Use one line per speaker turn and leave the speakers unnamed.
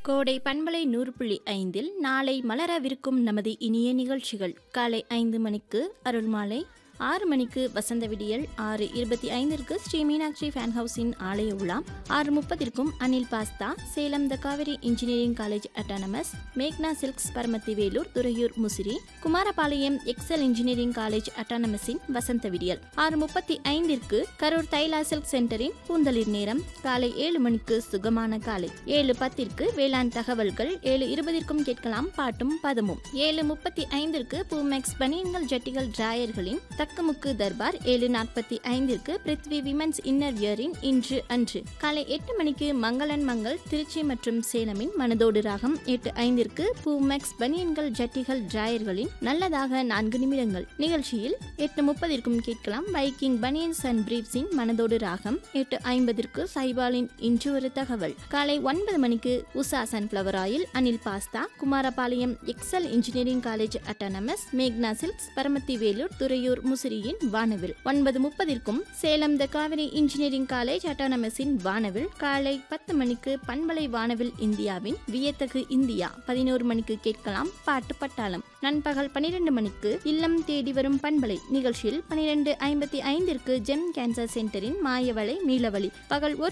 கோடை பண்பலை நூறு புள்ளி ஐந்தில் நாளை மலரவிருக்கும் நமது இனிய நிகழ்ச்சிகள் காலை ஐந்து மணிக்கு அருள்மாலை ஆறு மணிக்கு வசந்த விடியல் ஆறு இருபத்தி ஐந்திற்கு ஸ்ரீ மீனாட்சி ஃபேன் ஹவுஸின் ஆலய உலா ஆறு முப்பதிற்கும் Anil pasta Salem the Kaveri engineering college autonomous மேக்னா silks Paramathi Velur Thuraiyur Musiri Kumarapalayam Excel engineering college அட்டானமஸின் வசந்த விடியல் ஆறு முப்பத்தி ஐந்திற்கு கரூர் தைலா சில்க் சென்டரின் பூந்தளிர் நேரம் காலை ஏழு மணிக்கு சுகமான காலை ஏழு பத்திற்கு வேளாண் தகவல்கள் ஏழு இருபதிற்கும் கேட்கலாம் பாட்டும் பதமும் ஏழு முப்பத்தி ஐந்திற்கு பூமெக்ஸ் பனியன்கள் ஜட்டிகள் டிராயர்களின் தக்கமுக்கு தர்பார் ஏழு நாற்பத்தி ஐந்திற்கு பிருத்வி விமன்ஸ் இன்னர் வியரின் இன்று அன்று காலை எட்டு மணிக்கு மங்களன் மங்கள் திருச்சி மற்றும் சேலமின் மனதோடு ராகம் எட்டு ஐந்திற்கு பூமெக்ஸ் பனியன்கள் ஜட்டிகள் டிராயர்களின் நல்லதாக நான்கு நிமிடங்கள் நிகழ்ச்சியில் எட்டு முப்பதிற்கும் கேட்கலாம் பைக்கிங் பனியன்ஸ் அண்ட் பிரீப்ஸின் மனதோடு ராகம் எட்டு ஐம்பதிற்கு சைபாலின் இன்று ஒரு தகவல் காலை ஒன்பது மணிக்கு Usha sunflower oil Anil pasta Kumarapalayam Excel engineering college autonomous மேக்னா சில்க்ஸ் பரமத்தி வேலூர் துறையூர் முசிறியின் வானவில் ஒன்பது முப்பதிற்கும் Salem the Kaveri engineering college அட்டானமஸின் வானவில் காலை பத்து மணிக்கு பண்பலை வானவில் இந்தியாவின் வியத்தகு இந்தியா பதினோரு மணிக்கு கேட்கலாம் பாட்டு பட்டாளம் நண்பகல் பனிரெண்டு மணிக்கு இல்லம் தேடி வரும் பண்பலை நிகழ்ச்சியில் பனிரெண்டு ஐம்பத்தி ஐந்திற்கு ஜெம் கேன்சர் சென்டரின் மாயவளை நீலவழி பகல் ஒரு